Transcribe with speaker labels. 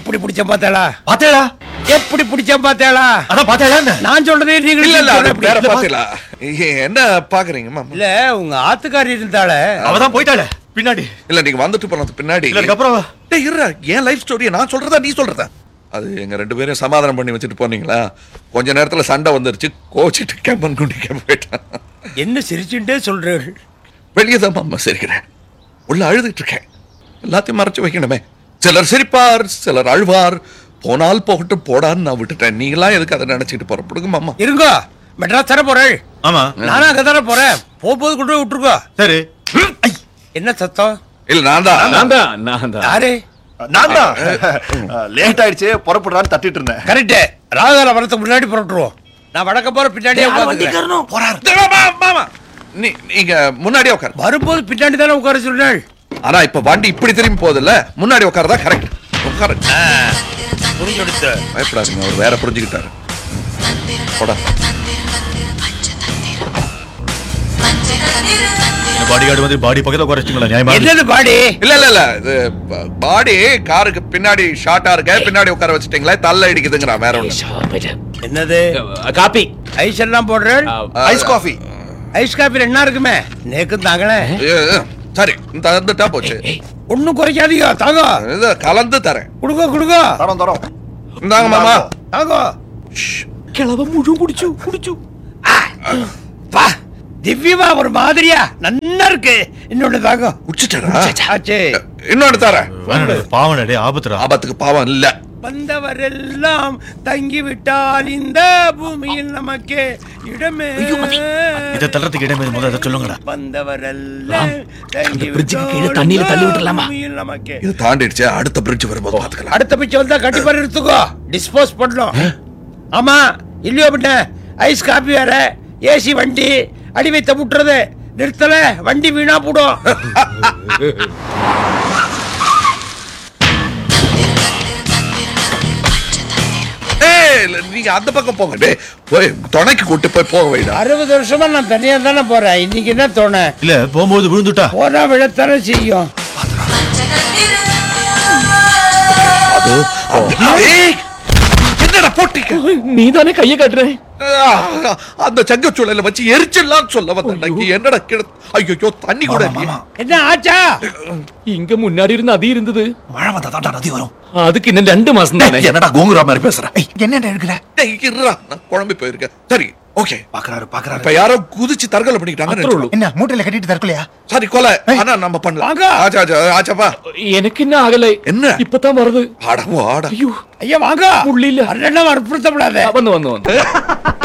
Speaker 1: எப்படி பிடிச்ச பார்த்தாளா
Speaker 2: பாத்தேடா
Speaker 1: எப்படி பிடிச்ச பார்த்தாளா
Speaker 2: அதான் பாத்தேடா
Speaker 1: நான் சொல்றதே நீங்க
Speaker 3: இல்ல இல்ல அது
Speaker 1: எப்படி?
Speaker 3: வேற பாத்தீங்களா என்ன பாக்குறீங்க மாமா
Speaker 1: இல்ல உங்க ஆத்துக்காரி இருந்தாளே
Speaker 2: அவதான் போயிட்டாளே பின்னாடி
Speaker 3: இல்ல நீங்க வந்துட்டு போனது பின்னாடி
Speaker 2: இல்ல அதுக்கப்புறம்
Speaker 3: டேய் இருடா என் லைஃப் ஸ்டோரியை நான் சொல்றதா நீ சொல்றதா அது எங்க ரெண்டு பேரும் சமாதானம் பண்ணி வச்சுட்டு போனீங்களா கொஞ்ச நேரத்துல சண்டை வந்துருச்சு கோச்சிட்டு கேம்பன் குண்டி கேம்ப போயிட்டான்
Speaker 1: என்ன சிரிச்சுட்டே சொல்றேன்
Speaker 3: வெளியே தான் மாமா சிரிக்கிறேன் உள்ள அழுதுட்டு இருக்கேன் எல்லாத்தையும் மறைச்சு வைக்கணுமே சிலர் சிரிப்பார் சிலர் அழுவார் போனால் போகட்டும் போடான்னு நான் விட்டுட்டேன் நீங்களாம் எதுக்கு அதை நினைச்சிட்டு போற பிடுங்க மாமா
Speaker 1: இருங்கோ மெட்ராஸ் தர போறேன்
Speaker 2: ஆமா
Speaker 1: நானும் அங்க தானே போறேன் போகும்போது கொண்டு போய் விட்டுருக்கோ
Speaker 2: சரி
Speaker 1: என்ன சத்தம்
Speaker 3: இல்ல நான் தான்
Speaker 4: நான் தான் நான் தான்
Speaker 1: யாரு
Speaker 5: நான் தான் லேட் ஆயிடுச்சு புறப்படுறான்னு தட்டிட்டு இருந்தேன்
Speaker 1: கரெக்ட் ராகுகால வரதுக்கு முன்னாடி புறட்டுருவோம் நான் வடக்க போற பின்னாடியே உட்காந்துக்கிறேன்
Speaker 5: போறாரு
Speaker 3: டேய், மாமா, மாமா நீ நீங்க முன்னாடியே உட்காரு
Speaker 1: வரும்போது பின்னாடி தானே உட்கார சொன்னாள்
Speaker 3: ஆனா இப்ப வண்டி இப்படி திரும்பி போகுதுல்ல முன்னாடி உட்காரதா கரெக்ட் உட்காரு
Speaker 1: புரிஞ்செடுத்து
Speaker 3: பயப்படாதீங்க அவர் வேற புரிஞ்சுக்கிட்டாரு போடா
Speaker 2: பாடி கார்டு வந்து பாடி பக்கத்துல குறைச்சிங்களா நியாயமா இருக்கு.
Speaker 1: என்னது பாடி
Speaker 3: இல்ல இல்ல இல்ல இது பாடி காருக்கு பின்னாடி ஷார்ட்டா இருக்க பின்னாடி உட்கார வச்சுட்டீங்களே தள்ள இடிக்குதுங்கிறா வேற ஒண்ணு
Speaker 1: என்னது
Speaker 4: காப்பி
Speaker 1: ஐஸ் எல்லாம் போடுறேன்
Speaker 5: ஐஸ் காஃபி
Speaker 1: ஐஸ் காப்பில என்ன இருக்குமே நேக்கு தாங்களே
Speaker 3: ஏ, ஏ, சரி தந்துட்டா போச்சு
Speaker 1: ஒண்ணும் குறைக்காதீங்க தாங்க
Speaker 3: இது கலந்து தரேன்
Speaker 1: குடுங்க குடுங்க
Speaker 5: தரோம் தரோம்
Speaker 3: இந்தாங்க மாமா
Speaker 1: தாங்க
Speaker 4: கிளவ முழு குடிச்சு குடிச்சு
Speaker 1: பா திவ்யமா ஒரு மாதிரியா நன்னா இருக்கு இன்னொன்னு தாங்க
Speaker 3: குடிச்சிட்டா
Speaker 1: ஆச்சே
Speaker 3: இன்னொன்னு தரேன்
Speaker 2: வேணாடா, பாவம்டா, டேய், ஆபத்துடா
Speaker 3: ஆபத்துக்கு பாவம் இல்ல
Speaker 1: வந்தவரெல்லாம் தங்கி விட்டால் இந்த பூமியில் நமக்கு இடமே
Speaker 2: இதை தள்ளுறதுக்கு இடமே முதல்ல அதை சொல்லுங்கடா
Speaker 1: வந்தவரெல்லாம் தங்கி
Speaker 4: bridge-க்கு கீழே
Speaker 1: விட்டால்
Speaker 4: தண்ணியில
Speaker 1: இந்த
Speaker 4: தள்ளி விட்டுறலாமா?
Speaker 1: பூமியில் நமக்கு
Speaker 3: இது தாண்டிடுச்சு அடுத்த பிரிட்ஜ் வரும்போது பாத்துக்கலாம்
Speaker 1: அடுத்த பிச்சை வந்தா கண்டிப்பா எடுத்துக்கோ டிஸ்போஸ் பண்ணலாம் ஆமா இல்லையோ பின்ன ஐஸ் காப்பி வேற ஏசி வண்டி அடி வைத்த முட்டுறது நிறுத்தல வண்டி வீணா போடும்
Speaker 3: ஏய் இல்ல, நீங்க அந்த பக்கம் போங்க டேய் போய் துணைக்கு கூட்டு போய் போக வைடா
Speaker 1: அறுபது வருஷமா நான் தனியா தானே போறேன் இன்னைக்கு என்ன தோண
Speaker 2: இல்ல போகும்போது விழுந்துட்டா
Speaker 1: போனா விழத்தானே செய்யும்
Speaker 3: ஏய், என்னடா போட்டீங்க
Speaker 4: நீ தானே கைய காட்டுற
Speaker 3: ஆ, அந்த சங்கச்சூழல வச்சு எரிச்சிடலாம் சொல்ல வந்தேன் என்னடா கிட ஐயோ தண்ணி கூட இல்லையே.
Speaker 1: என்ன ஆச்சா
Speaker 4: இங்க முன்னாடி இருந்து அது இருந்தது
Speaker 5: மழை வந்தா தாண்டா நதி வரும்
Speaker 4: அதுக்கு இன்னும் ரெண்டு மாசம் தானே
Speaker 5: என்னடா கோங்குரா மாதிரி பேசுற என்னடா எடுக்கல
Speaker 3: டேய், இருடா, நான் குழம்பி போயிருக்கேன் சரி ஓகே
Speaker 5: பாக்குறாரு
Speaker 3: இப்ப
Speaker 5: பாக்குறாரு
Speaker 3: யாரோ குதிச்சு தற்கொலை பண்ணிக்கிட்டாங்கன்னு
Speaker 4: அப்புறம்
Speaker 3: நினைச்சுக்கோ.
Speaker 5: என்ன மூட்டையில கட்டிட்டு தற்கொலையா
Speaker 3: சரி கொலை ஆனா நம்ம பண்ணலாம்
Speaker 1: வாங்க.
Speaker 3: ஆச்சா ஆச்சா ஆச்சாப்பா
Speaker 4: எனக்கு என்ன ஆகலை
Speaker 3: என்ன?
Speaker 4: இப்பதான் வருது
Speaker 3: ஆடவோ ஆட
Speaker 4: ஐயோ
Speaker 1: ஐயா வாங்க
Speaker 4: புள்ளி இல்ல.
Speaker 1: அண்ணா வற்புறுத்தப்படாத
Speaker 4: வந்து வந்து வந்து